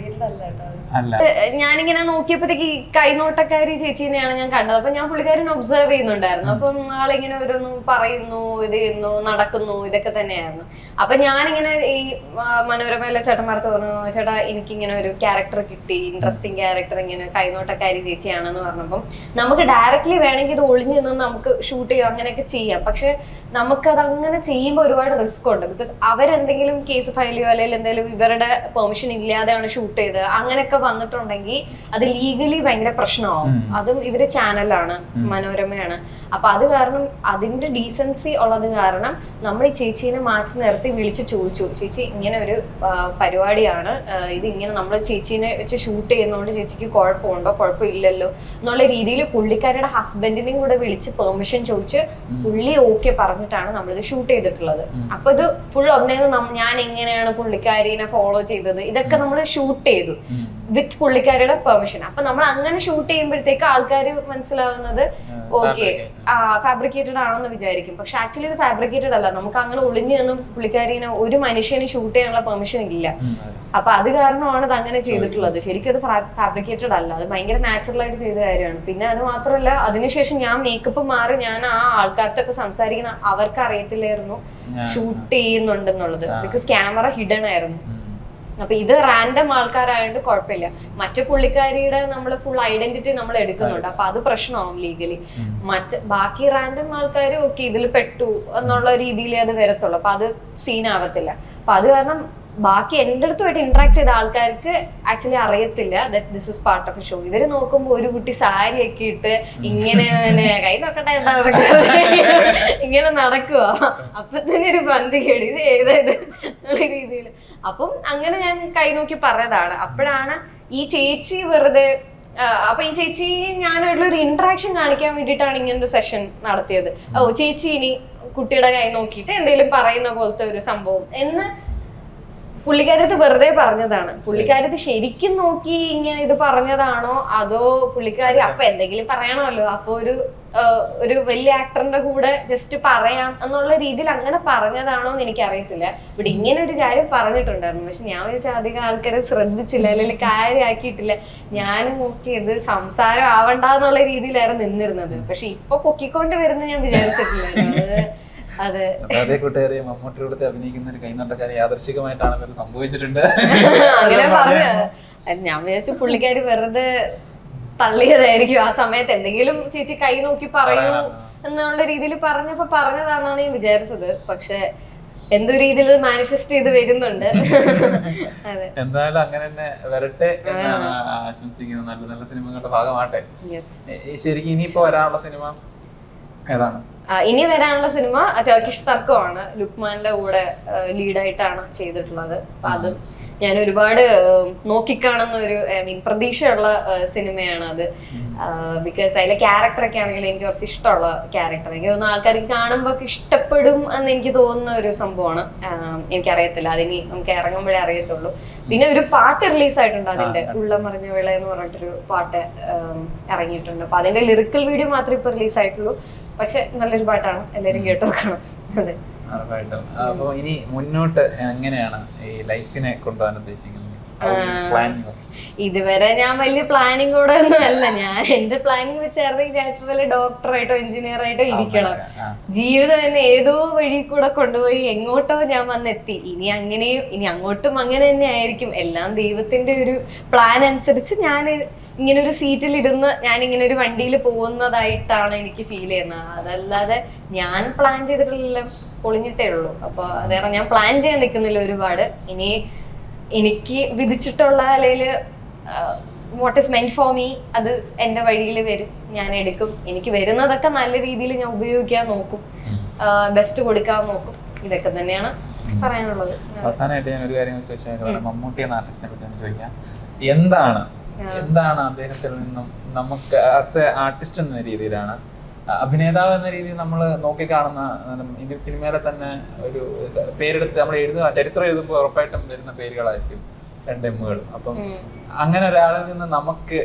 അല്ല ഞാനിങ്ങനെ നോക്കിയപ്പോഴത്തേക്ക് ഈ കൈനോട്ടക്കാരി ചേച്ചീനെയാണ് ഞാൻ കണ്ടത് അപ്പൊ ഞാൻ പുള്ളിക്കാരൻ ഒബ്സർവ് ചെയ്യുന്നുണ്ടായിരുന്നു അപ്പം ആളിങ്ങനെ ഓരോന്ന് പറയുന്നു ഇത് ചെയ്യുന്നു നടക്കുന്നു ഇതൊക്കെ തന്നെയായിരുന്നു അപ്പൊ ഞാനിങ്ങനെ ഈ ആ, മനോരമയിലെ ചേട്ടന്മാർക്ക് പറഞ്ഞു ചേട്ടാ എനിക്കിങ്ങനെ ഒരു ക്യാരക്ടർ കിട്ടി ഇൻട്രസ്റ്റിംഗ് ക്യാരക്ടർ ഇങ്ങനെ കൈനോട്ടക്കാരി ചേച്ചിയാണെന്ന് പറഞ്ഞപ്പം നമുക്ക് ഡയറക്റ്റ്ലി വേണമെങ്കിൽ ഇത് ഒളിഞ്ഞു നിന്ന് നമുക്ക് ഷൂട്ട് ചെയ്യാം അങ്ങനെയൊക്കെ ചെയ്യാം പക്ഷെ നമുക്കത് അങ്ങനെ ചെയ്യുമ്പോൾ ഒരുപാട് റിസ്ക് ഉണ്ട് ബിക്കോസ് അവരെന്തെങ്കിലും കേസ് ഫയൽ ചെയ്യുക അല്ലെങ്കിൽ എന്തെങ്കിലും ഇവരുടെ പെർമിഷൻ ഇല്ലാതെയാണ് ഷൂട്ട് ചെയ്തത് അങ്ങനെയൊക്കെ വന്നിട്ടുണ്ടെങ്കിൽ അത് ലീഗലി ഭയങ്കര പ്രശ്നമാവും ഉം. അതും ഇവര് ചാനലാണ് മനോരമയാണ് അപ്പൊ അത് കാരണം അതിന്റെ ഡീസൻസി ഉള്ളത് കാരണം നമ്മൾ ഈ ചേച്ചീനെ മാറ്റി നിർത്തി വിളിച്ച് ചോദിച്ചു ചേച്ചി ഇങ്ങനെ ഒരു ആ, പരിപാടിയാണ് ആ, ഇത് ഇങ്ങനെ നമ്മൾ ചേച്ചീനെ വെച്ച് ഷൂട്ട് ചെയ്യുന്നതുകൊണ്ട് ചേച്ചിക്ക് കുഴപ്പമുണ്ടോ കുഴപ്പമില്ലല്ലോ എന്നുള്ള രീതിയിൽ പുള്ളിക്കാരുടെ ഹസ്ബൻഡിനെയും കൂടെ വിളിച്ച് പെർമിഷൻ ചോദിച്ച് പുള്ളി ഓക്കെ പറഞ്ഞിട്ടാണ് നമ്മളിത് ഷൂട്ട് ചെയ്തിട്ടുള്ളത് അപ്പൊ ഇത് ഫുൾ ഒന്നേന്ന് നം- ഞാൻ എങ്ങനെയാണ് പുള്ളിക്കാരിനെ ഫോളോ ചെയ്തത് ഇതൊക്കെ നമ്മൾ ഷൂട്ട് ചെയ്തു ഉം. വിത്ത് പുള്ളിക്കാരിയുടെ പെർമിഷൻ അപ്പൊ നമ്മൾ അങ്ങനെ ഷൂട്ട് ചെയ്യുമ്പോഴത്തേക്ക് ആൾക്കാർ മനസ്സിലാവുന്നത് ഓക്കെ ആ ഫാബ്രിക്കേറ്റഡ് ആണെന്ന് വിചാരിക്കും പക്ഷെ ആക്ച്വലി ഇത് ഫാബ്രിക്കേറ്റഡ് അല്ല നമുക്ക് അങ്ങനെ ഒളിഞ്ഞു നിന്നും പുള്ളിക്കാരിനെ ഒരു മനുഷ്യന് ഷൂട്ട് ചെയ്യാനുള്ള പെർമിഷൻ ഇല്ല ഉം, അതെ. അപ്പൊ അത് കാരണമാണ് ഇത് അങ്ങനെ ചെയ്തിട്ടുള്ളത് ശരിക്കും അത് ഫാബ്രിക്കേറ്റഡ് അല്ല അത് ഭയങ്കര നാച്ചുറൽ ആയിട്ട് ചെയ്ത കാര്യമാണ് പിന്നെ അത് മാത്രമല്ല അതിനുശേഷം ഞാൻ മേക്കപ്പ് മാറി ഞാൻ ആ ആൾക്കാർത്തൊക്കെ സംസാരിക്കുന്ന അവർക്ക് അറിയത്തില്ലായിരുന്നു ഞാൻ- ഷൂട്ട് ചെയ്യുന്നുണ്ടെന്നുള്ളത് ബിക്കോസ് ക്യാമറ ഹിഡൻ ആയിരുന്നു ഉം. അപ്പൊ ഇത് റാൻഡം ആൾക്കാരായതുകൊണ്ട് കുഴപ്പമില്ല മറ്റു പുള്ളിക്കാരിയുടെ നമ്മൾ ഫുൾ ഐഡന്റിറ്റി നമ്മൾ എടുക്കുന്നുണ്ട് അപ്പൊ അത് പ്രശ്നമാവും ലീഗലി ഉം. മറ്റ് ബാക്കി റാൻഡം ആൾക്കാർ ഓക്കെ ഇതിൽ പെട്ടു എന്നുള്ള രീതിയിൽ അത് വരത്തുള്ളൂ അപ്പൊ അത് സീൻ ആവത്തില്ല അപ്പൊ അത് കാരണം ബാക്കി എൻ്റെ അടുത്തുമായിട്ട് ഇന്ററാക്ട് ചെയ്ത ആൾക്കാർക്ക് ആക്ച്വലി അറിയത്തില്ല that this is part of a show ഇവര് നോക്കുമ്പോൾ ഒരു കുട്ടി സാരി ഒക്കെ ഇട്ട് ഇങ്ങനെ പിന്നെ കൈ നോക്കട്ടെ ഏട്ടാ എന്നൊക്കെ പറഞ്ഞ് ഇങ്ങനെ നടക്കുക അപ്പൊ തന്നെ ഒരു ബന്ധി കേടി ഇത് ഏതായത് എന്നുള്ള രീതിയിൽ അപ്പം അങ്ങനെ ഞാൻ കൈ നോക്കി പറഞ്ഞതാണ് അപ്പോഴാണ് ഈ ചേച്ചി വെറുതെ ആ, അപ്പൊ ഈ ചേച്ചി ഞാനായിട്ടുള്ള ഒരു ഇന്ററാക്ഷൻ കാണിക്കാൻ വേണ്ടിയിട്ടാണ് ഇങ്ങനൊരു സെഷൻ നടത്തിയത് ഓ ചേച്ചി ഇനി കുട്ടിയുടെ കൈ നോക്കിയിട്ട് എന്തെങ്കിലും പറയുന്ന പോലത്തെ ഒരു സംഭവം എന്ന് പുള്ളിക്കാരത്ത് വെറുതെ പറഞ്ഞതാണ് പുള്ളിക്കാരത്ത് ശരിക്കും നോക്കി ഇങ്ങനെ ഇത് പറഞ്ഞതാണോ അതോ പുള്ളിക്കാരി അപ്പൊ എന്തെങ്കിലും പറയണമല്ലോ അപ്പൊ ഒരു ആ, ഒരു വലിയ ആക്ടറിന്റെ കൂടെ ജസ്റ്റ് പറയാം എന്നുള്ള രീതിയിൽ അങ്ങനെ പറഞ്ഞതാണോ എന്ന് എനിക്കറിയത്തില്ല ഇവിടെ ഇങ്ങനെ ഒരു കാര്യം പറഞ്ഞിട്ടുണ്ടായിരുന്നു പക്ഷെ ഞാൻ വിചാരിച്ച അധികം ആൾക്കാരെ ശ്രദ്ധിച്ചില്ല അല്ലെങ്കിൽ കാര്യമാക്കിയിട്ടില്ല ഞാൻ നോക്കിയത് സംസാരം ആവണ്ടെന്നുള്ള രീതിയിലായിരുന്നു നിന്നിരുന്നത് പക്ഷെ ഇപ്പൊ പൊക്കിക്കൊണ്ട് വരുന്ന ഞാൻ വിചാരിച്ചിട്ടില്ല കേട്ടോ. അത് അതെ അപ്പൊ അതേ കൂട്ടുകാരി മമ്മൂട്ടി കൊടുത്ത് അഭിനയിക്കുന്ന ഒരു കൈനോട്ടക്കാരി യാദർശികമായിട്ടാണ് ഇത് സംഭവിച്ചിട്ടുണ്ട് അങ്ങനെ പറഞ്ഞ ഞാൻ വിചാരിച്ചു പുള്ളിക്കാരി വെറുതെ തള്ളിയതായിരിക്കും ആ സമയത്ത് എന്തെങ്കിലും ചേച്ചി കൈ നോക്കി പറയൂ എന്നുള്ള രീതിയിൽ പറഞ്ഞപ്പോ പറഞ്ഞതാണെന്നാണ് ഞാൻ വിചാരിച്ചത് പക്ഷെ എന്തോ രീതിയിൽ മാനിഫെസ്റ്റ് ചെയ്ത് വരുന്നുണ്ട് അതെ എന്തായാലും അങ്ങനെ തന്നെ വരട്ടെ എന്നാണ് ആശംസിക്കുന്നത് നല്ല നല്ല സിനിമകളുടെ ഭാഗമാട്ടെ യെസ് ഏ, ഏ, ശരിക്കും ഇനിയിപ്പോ വരാനുള്ള സിനിമ ഏതാണ് ഇനി വരാനുള്ള സിനിമ ടർക്കിഷ് തർക്കമാണ് ലുക്മാന്റെ കൂടെ ലീഡായിട്ടാണ് ചെയ്തിട്ടുള്ളത് അപ്പൊ അത് ഞാൻ ഒരുപാട് ഏഹ്, നോക്കിക്കാണുന്ന ഒരു ഐ മീൻ പ്രതീക്ഷയുള്ള ഏഹ്, സിനിമയാണ് അത് ബിക്കോസ് അതിലെ ക്യാരക്ടർ ഒക്കെ ആണെങ്കിൽ എനിക്ക് കുറച്ച് ഇഷ്ടമുള്ള ക്യാരക്ടർ എനിക്ക് തോന്നുന്നു ആൾക്കാർക്ക് കാണുമ്പോൾ ഒക്കെ ഇഷ്ടപ്പെടും എന്ന് എനിക്ക് തോന്നുന്ന ഒരു സംഭവമാണ് ആഹ്, എനിക്കറിയത്തില്ല അതിനി നമുക്ക് ഇറങ്ങുമ്പോഴേ അറിയത്തുള്ളൂ പിന്നെ ഒരു പാട്ട് റിലീസ് ആയിട്ടുണ്ട് അതിന്റെ ഉള്ളം മറിഞ്ഞ വിള എന്ന് പറഞ്ഞിട്ടൊരു പാട്ട് ആം, ഇറങ്ങിയിട്ടുണ്ട് അപ്പൊ അതിന്റെ ലിറിക്കൽ വീഡിയോ മാത്രമേ ഇപ്പൊ റിലീസ് ആയിട്ടുള്ളൂ പക്ഷെ നല്ലൊരു പാട്ടാണ് എല്ലാവരും കേട്ട് നോക്കണം അതെ ഉറപ്പായിട്ടും അപ്പൊ ഇനി മുന്നോട്ട് എങ്ങനെയാണ് ഈ ലൈഫിനെ കൊണ്ടുപോകാൻ ഉദ്ദേശിക്കുന്നത് പ്ലാനിങ് ഇതുവരെ ഞാൻ വലിയ പ്ലാനിങ്ങോടെ ഒന്നും അല്ല ഞാൻ എന്റെ പ്ലാനിങ് വെച്ചായിരുന്നെങ്കിൽ ഞാൻ ഇപ്പൊ വല്ല ഡോക്ടറായിട്ടോ എഞ്ചിനീയർ ആയിട്ടോ ഇരിക്കണം ജീവിതം എന്നെ ഏതോ വഴി കൂടെ കൊണ്ടുപോയി എങ്ങോട്ടോ ഞാൻ വന്നെത്തി ഇനി അങ്ങനെയും ഇനി അങ്ങോട്ടും അങ്ങനെ തന്നെ ആയിരിക്കും എല്ലാം ദൈവത്തിന്റെ ഒരു പ്ലാൻ അനുസരിച്ച് ഞാൻ ഇങ്ങനെ ഒരു സീറ്റിൽ ഇരുന്ന് ഞാൻ ഇങ്ങനെ ഒരു വണ്ടിയിൽ പോകുന്നതായിട്ടാണ് എനിക്ക് ഫീൽ ചെയ്യുന്നത് അതല്ലാതെ ഞാൻ പ്ലാൻ ചെയ്തിട്ടില്ല പൊളിഞ്ഞിട്ടേ ഉള്ളൂ അപ്പൊ അതേറെ ഞാൻ പ്ലാൻ ചെയ്യാൻ നിൽക്കുന്നില്ല ഒരുപാട് ഇനി എനിക്ക് വിധിച്ചിട്ടുള്ള അല്ലെങ്കിൽ what is meant for me അത് എന്റെ വഴിയിൽ വരും ഞാൻ എടുക്കും എനിക്ക് വരുന്നതൊക്കെ നല്ല രീതിയിൽ ഞാൻ ഉപയോഗിക്കാൻ നോക്കും ബെസ്റ്റ് കൊടുക്കാൻ നോക്കും ഇതൊക്കെ തന്നെയാണ് പറയാനുള്ളത് അവസാനമായിട്ട് ഞാൻ ഒരു കാര്യം ചോദിച്ചാൽ മമ്മൂട്ടി എന്ന ആർട്ടിസ്റ്റിനെ പറ്റി ഒന്ന് ചോദിക്കാം എന്താണ് എന്താണ് അദ്ദേഹത്തിൽ നിന്നും നമുക്ക് ആസ് എ ആർട്ടിസ്റ്റ് എന്ന രീതിയിലാണ് അഹ് അഭിനേതാവ് എന്ന രീതിയിൽ നമ്മൾ നോക്കിക്കാണുന്ന ഉം, ഇന്ത്യൻ സിനിമയിലെ തന്നെ ഒരു പേരെടുത്ത് നമ്മൾ എഴുതുക ചരിത്രം എഴുതുമ്പോൾ ഉറപ്പായിട്ടും വരുന്ന പേരുകളായിരിക്കും രണ്ട് എമ്മുകളും അപ്പം ഉം. അങ്ങനെ ഒരാളിൽ നിന്ന് നമുക്ക്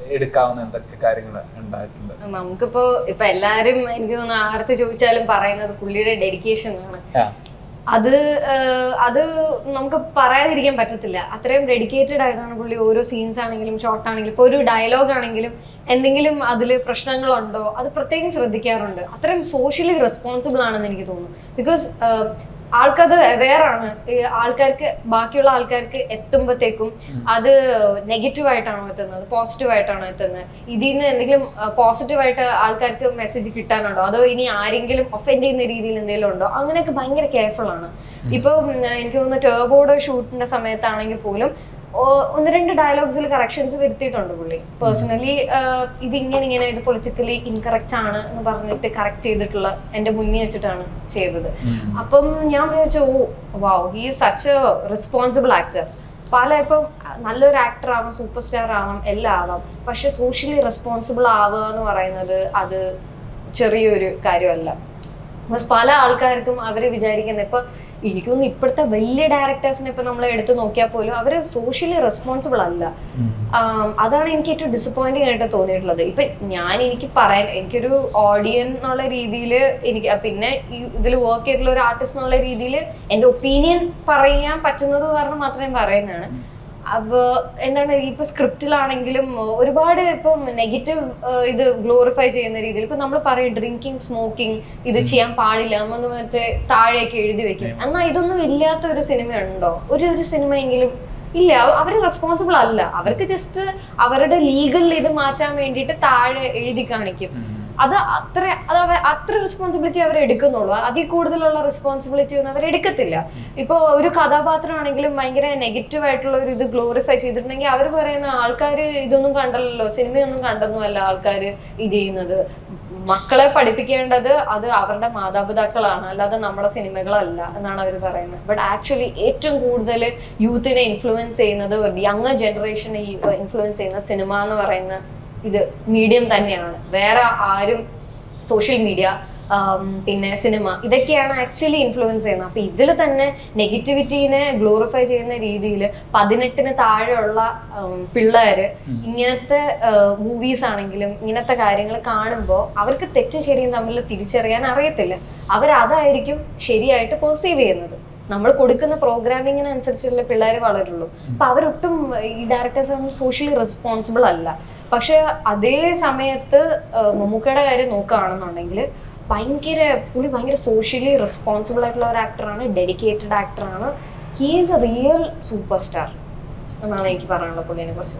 എടുക്കാവുന്ന എന്തൊക്കെ കാര്യങ്ങൾ ഉണ്ടായിട്ടുണ്ട് നമുക്കിപ്പോ ഇപ്പൊ എല്ലാരും എനിക്ക് തോന്നുന്നു ആർത്ത് ചോദിച്ചാലും പറയുന്നത് പുള്ളിയുടെ ഡെഡിക്കേഷൻ ആണ് ആ. അത് ആഹ്, അത് നമുക്ക് പറയാതിരിക്കാൻ പറ്റത്തില്ല അത്രയും ഡെഡിക്കേറ്റഡ് ആയിട്ടാണ് പുള്ളി ഓരോ സീൻസ് ആണെങ്കിലും ഷോർട്ട് ആണെങ്കിലും ഇപ്പൊ ഒരു ഡയലോഗ് ആണെങ്കിലും എന്തെങ്കിലും അതിൽ പ്രശ്നങ്ങളുണ്ടോ അത് പ്രത്യേകം ശ്രദ്ധിക്കാറുണ്ട് അത്രയും സോഷ്യലി റെസ്പോൺസിബിൾ ആണെന്ന് എനിക്ക് തോന്നുന്നു ബിക്കോസ് ആൾക്കത് അവെയർ ആണ് ഈ ആൾക്കാർക്ക് ബാക്കിയുള്ള ആൾക്കാർക്ക് എത്തുമ്പോഴത്തേക്കും അത് നെഗറ്റീവ് ആയിട്ടാണോ എത്തുന്നത് പോസിറ്റീവ് ആയിട്ടാണോ എത്തുന്നത് ഇതിൽ നിന്ന് എന്തെങ്കിലും പോസിറ്റീവ് ആയിട്ട് ആൾക്കാർക്ക് മെസ്സേജ് കിട്ടാനുണ്ടോ അതോ ഇനി ആരെങ്കിലും ഒഫൻഡ് ചെയ്യുന്ന രീതിയിൽ എന്തെങ്കിലും ഉണ്ടോ അങ്ങനെയൊക്കെ ഭയങ്കര കെയർഫുൾ ആണ് ഇപ്പൊ ഉം, എനിക്ക് തോന്നുന്നു ടേബോർഡ് ഷൂട്ടിന്റെ സമയത്താണെങ്കിൽ പോലും ഓ- ഒന്ന് രണ്ട് ഡയലോഗ്സിൽ കറക്ഷൻസ് വരുത്തിയിട്ടുണ്ട് പുള്ളി പേഴ്സണലി ഇത് ഇങ്ങനെ ഇങ്ങനെ ഇത് പൊളിറ്റിക്കലി ഇൻകറക്റ്റ് ആണ് എന്ന് പറഞ്ഞിട്ട് കറക്റ്റ് ചെയ്തിട്ടുള്ള എന്റെ മുന്നിൽ വെച്ചിട്ടാണ് ചെയ്തത് അപ്പം ഞാൻ വിചാരിച്ചു oh wow he such a responsible actor പല ഇപ്പം നല്ലൊരു ആക്ടർ ആവാം സൂപ്പർ സ്റ്റാർ ആവാം എല്ലാം ആവാം പക്ഷെ സോഷ്യലി റെസ്പോൺസിബിൾ ആവുക എന്ന് പറയുന്നത് അത് ചെറിയൊരു കാര്യമല്ല ബിക്കോസ് പല ആൾക്കാർക്കും അവര് വിചാരിക്കുന്ന ഇപ്പൊ എനിക്ക് തോന്നുന്നു ഇപ്പോഴത്തെ വലിയ ഡയറക്ടേഴ്സിനെ ഇപ്പൊ നമ്മൾ എടുത്തു നോക്കിയാൽ പോലും അവര് സോഷ്യലി റെസ്പോൺസിബിൾ അല്ല ആം, അതാണ് എനിക്ക് ഏറ്റവും ഡിസപ്പോയിന്റിംഗ് ആയിട്ട് തോന്നിയിട്ടുള്ളത് ഇപ്പൊ ഞാൻ എനിക്ക് പറയാൻ എനിക്കൊരു ഓഡിയൻ എന്നുള്ള രീതിയിൽ എനിക്ക് ആ, പിന്നെ ഈ ഇതിൽ വർക്ക് ചെയ്തിട്ടുള്ള ഒരു ആർട്ടിസ്റ്റ് എന്നുള്ള രീതിയിൽ എന്റെ ഒപ്പീനിയൻ പറയാൻ പറ്റുന്നത് കാരണം മാത്രമേ ഞാൻ പറയുന്നതാണ് അപ്പൊ എന്താണ് ഇപ്പൊ സ്ക്രിപ്റ്റിലാണെങ്കിലും ഒരുപാട് ഇപ്പം നെഗറ്റീവ് ഇത് ഗ്ലോറിഫൈ ചെയ്യുന്ന രീതിയിൽ ഇപ്പൊ നമ്മൾ പറയും ഡ്രിങ്കിങ് സ്മോക്കിംഗ് ഇത് ചെയ്യാൻ പാടില്ല എന്ന് മറ്റേ താഴെയൊക്കെ എഴുതി വെക്കും എന്നാൽ ഇതൊന്നും ഇല്ലാത്ത ഒരു സിനിമ ഉണ്ടോ ഒരു ഒരു സിനിമയെങ്കിലും ഇല്ല അവർ റെസ്പോൺസിബിൾ അല്ല അവർക്ക് ജസ്റ്റ് അവരുടെ ലീഗൽ ഇത് മാറ്റാൻ വേണ്ടിയിട്ട് താഴെ എഴുതി കാണിക്കും അത് അത്ര അത് അവ അത്ര റെസ്പോൺസിബിലിറ്റി അവർ എടുക്കുന്നുള്ളൂ അതിൽ കൂടുതലുള്ള റെസ്പോൺസിബിലിറ്റി ഒന്നും അവർ എടുക്കത്തില്ല ഇപ്പൊ ഒരു കഥാപാത്രമാണെങ്കിലും ഭയങ്കര നെഗറ്റീവ് ആയിട്ടുള്ള ഒരു ഇത് ഗ്ലോറിഫൈ ചെയ്തിട്ടുണ്ടെങ്കിൽ അവർ പറയുന്ന ആൾക്കാർ ഇതൊന്നും കണ്ടല്ലോ സിനിമയൊന്നും കണ്ടൊന്നുമല്ല ആൾക്കാർ ഇത് ചെയ്യുന്നത് മക്കളെ പഠിപ്പിക്കേണ്ടത് അത് അവരുടെ മാതാപിതാക്കളാണ് അല്ലാതെ നമ്മുടെ സിനിമകളല്ല എന്നാണ് അവർ പറയുന്നത് ബട്ട് ആക്ച്വലി ഏറ്റവും കൂടുതൽ യൂത്തിനെ ഇൻഫ്ലുവൻസ് ചെയ്യുന്നത് യങ്ങർ ജനറേഷനെ ഇൻഫ്ലുവൻസ് ചെയ്യുന്ന സിനിമ എന്ന് പറയുന്ന ഇത് മീഡിയം തന്നെയാണ് വേറെ ആരും സോഷ്യൽ മീഡിയ പിന്നെ സിനിമ ഇതൊക്കെയാണ് ആക്ച്വലി ഇൻഫ്ലുവൻസ് ചെയ്യുന്നത് അപ്പൊ ഇതിൽ തന്നെ നെഗറ്റിവിറ്റീനെ ഗ്ലോറിഫൈ ചെയ്യുന്ന രീതിയിൽ പതിനെട്ടിന് താഴെയുള്ള ഉം, പിള്ളേര് ഇങ്ങനത്തെ മൂവീസ് ആണെങ്കിലും ഇങ്ങനത്തെ കാര്യങ്ങൾ കാണുമ്പോൾ അവർക്ക് തെറ്റും ശരിയും തമ്മിൽ തിരിച്ചറിയാൻ അറിയത്തില്ല അവർ അതായിരിക്കും ശരിയായിട്ട് പെർസീവ് ചെയ്യുന്നത് നമ്മൾ കൊടുക്കുന്ന പ്രോഗ്രാമിങ്ങിനനുസരിച്ചുള്ള പിള്ളേർ വളരുള്ളൂ അപ്പൊ അവരൊട്ടും ഈ ഡയറക്ടേഴ്സ് സോഷ്യലി റെസ്പോൺസിബിൾ അല്ല പക്ഷെ അതേ സമയത്ത് ആ, മമ്മൂക്കയുടെ കാര്യം നോക്കുകയാണെന്നുണ്ടെങ്കിൽ ഭയങ്കര പുള്ളി ഭയങ്കര സോഷ്യലി റെസ്പോൺസിബിൾ ആയിട്ടുള്ള ഒരു ആക്ടറാണ് ഡെഡിക്കേറ്റഡ് ആക്ടറാണ് he is a real super star എന്നാണ് എനിക്ക് പറയാനുള്ളത് പുള്ളിനെ കുറിച്ച്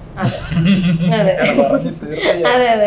അതെ അതെ അതെ അതെ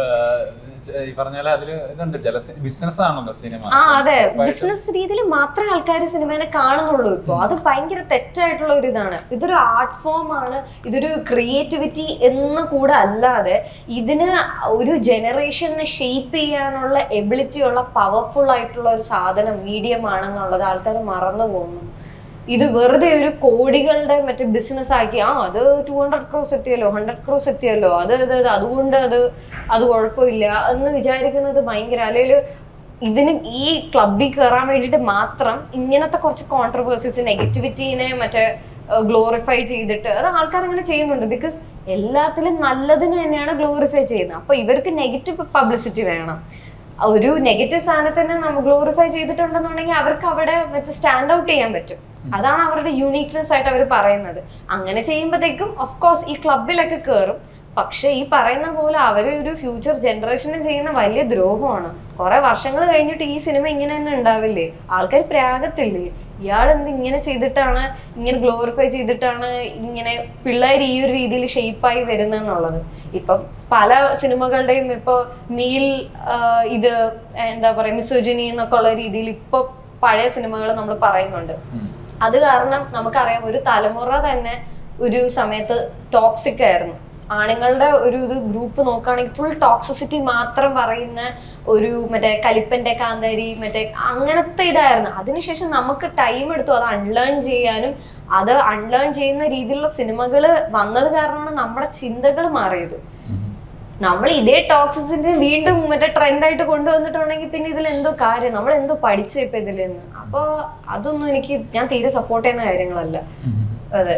ഈ പറഞ്ഞ പോലെ അതില് ഇതുണ്ട് ചില ബിസിനസ് ആണല്ലോ സിനിമ ആ അതെ ബിസിനസ് രീതിയിൽ മാത്രമേ ആൾക്കാർ സിനിമേനെ കാണുന്നുള്ളൂ ഇപ്പോ അത് ഭയങ്കര തെറ്റായിട്ടുള്ള ഒരു ഇതാണ് ഇതൊരു ആർട്ട് ഫോം ആണ് ഇതൊരു ക്രിയേറ്റിവിറ്റി എന്ന് കൂടെ അല്ലാതെ ഇതിന് ഒരു ജനറേഷനെ ഷേപ്പ് ചെയ്യാനുള്ള എബിലിറ്റി ഉള്ള പവർഫുൾ ആയിട്ടുള്ള ഒരു സാധനം മീഡിയം ആണെന്നുള്ളത് ആൾക്കാർ മറന്നു പോകുന്നു ഇത് വെറുതെ ഒരു കോടികളുടെ മറ്റേ ബിസിനസ് ആക്കി ആ അത് ടു ഹൺഡ്രഡ് ക്രോസ് എത്തിയല്ലോ ഹൺഡ്രഡ് ക്രോസ് എത്തിയല്ലോ അത് അത് അത് അതുകൊണ്ട് അത് അത് കുഴപ്പമില്ല എന്ന് വിചാരിക്കുന്നത് ഭയങ്കര അല്ലെങ്കിൽ ഇതിന് ഈ ക്ലബിൽ കയറാൻ വേണ്ടിയിട്ട് മാത്രം ഇങ്ങനത്തെ കുറച്ച് കോൺട്രവേഴ്സീസ് നെഗറ്റിവിറ്റീനെ മറ്റേ ഗ്ലോറിഫൈ ചെയ്തിട്ട് അത് ആൾക്കാർ അങ്ങനെ ചെയ്യുന്നുണ്ട് ബിക്കോസ് എല്ലാത്തിലും നല്ലതിന് തന്നെയാണ് ഗ്ലോറിഫൈ ചെയ്യുന്നത് അപ്പൊ ഇവർക്ക് നെഗറ്റീവ് പബ്ലിസിറ്റി വേണം ഒരു നെഗറ്റീവ് സാധനത്തിനെ നമ്മൾ ഗ്ലോറിഫൈ ചെയ്തിട്ടുണ്ടെന്നുണ്ടെങ്കിൽ അവർക്ക് അവിടെ വെച്ച് സ്റ്റാൻഡ് ഔട്ട് ചെയ്യാൻ പറ്റും അതാണ് അവരുടെ യൂണീക്നെസ് ആയിട്ട് അവർ പറയുന്നത് അങ്ങനെ ചെയ്യുമ്പോഴത്തേക്കും ഓഫ് കോഴ്സ് ഈ ക്ലബിലൊക്കെ കയറും പക്ഷെ ഈ പറയുന്ന പോലെ അവർ ഒരു ഫ്യൂച്ചർ ജനറേഷന് ചെയ്യുന്ന വലിയ ദ്രോഹമാണ് കുറെ വർഷങ്ങൾ കഴിഞ്ഞിട്ട് ഈ സിനിമ ഇങ്ങനെ തന്നെ ഉണ്ടാവില്ലേ ആൾക്കാർ പ്രാഗത്തില്ലേ ഇയാൾ എന്ത് ഇങ്ങനെ ചെയ്തിട്ടാണ് ഇങ്ങനെ ഗ്ലോറിഫൈ ചെയ്തിട്ടാണ് ഇങ്ങനെ പിള്ളേർ ഈ ഒരു രീതിയിൽ ഷെയ്പ്പായി വരുന്നെന്നുള്ളത് ഇപ്പം പല സിനിമകളുടെയും ഇപ്പൊ മീൽ ഇത് എന്താ പറയാ മിസോജിനി എന്നൊക്കെ ഉള്ള രീതിയിൽ ഇപ്പൊ പഴയ സിനിമകൾ നമ്മൾ പറയുന്നുണ്ട് അത് കാരണം നമുക്കറിയാം ഒരു തലമുറ തന്നെ ഒരു സമയത്ത് ടോക്സിക് ആയിരുന്നു ആണുങ്ങളുടെ ഒരു ഇത് ഗ്രൂപ്പ് നോക്കുകയാണെങ്കിൽ ഫുൾ ടോക്സിസിറ്റി മാത്രം പറയുന്ന ഒരു മറ്റേ കലിപ്പന്റെ കാന്താരി മറ്റേ അങ്ങനത്തെ ഇതായിരുന്നു അതിനുശേഷം നമുക്ക് ടൈം എടുത്തു അത് അൺലേൺ ചെയ്യാനും അത് അൺലേൺ ചെയ്യുന്ന രീതിയിലുള്ള സിനിമകൾ വന്നത് കാരണമാണ് നമ്മുടെ ചിന്തകൾ മാറിയത് നമ്മൾ ഇതേ ടോക്സിസിന്റെ വീണ്ടും മറ്റേ ട്രെൻഡായിട്ട് കൊണ്ടുവന്നിട്ടുണ്ടെങ്കിൽ പിന്നെ ഇതിൽ എന്തോ കാര്യം നമ്മൾ എന്തോ പഠിച്ചു ഇപ്പൊ ഇതിൽ നിന്ന് അപ്പൊ അതൊന്നും എനിക്ക് ഞാൻ തീരെ സപ്പോർട്ട് ചെയ്യുന്ന കാര്യങ്ങളല്ല അതെ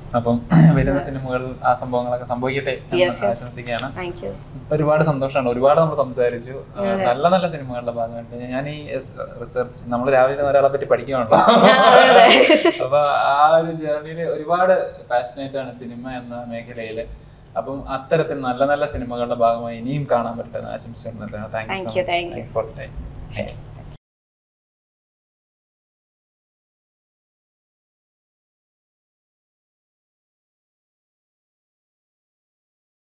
അപ്പം വരുന്ന സിനിമകളിൽ ആ സംഭവങ്ങളൊക്കെ സംഭവിക്കട്ടെ എന്ന് Yes, yes. ആശംസിക്കുകയാണ് താങ്ക് യു ഒരുപാട് സന്തോഷമാണ് ഒരുപാട് നമ്മൾ സംസാരിച്ചു ആ, നല്ല നല്ല സിനിമകളുടെ ഭാഗമായിട്ട് ഞാൻ ഈ റിസർച്ച് നമ്മൾ രാവിലെ ഒരാളെ പറ്റി പഠിക്കുകയാണല്ലോ അപ്പൊ ആ ഒരു ജേർണിയിൽ ഒരുപാട് പാഷനേറ്റ് ആണ് സിനിമ എന്ന മേഖലയിൽ അപ്പം അത്തരത്തിൽ നല്ല നല്ല സിനിമകളുടെ ഭാഗമായി ഇനിയും കാണാൻ പറ്റുന്ന ആശംസിച്ചു thank Thank you you, thank you. For time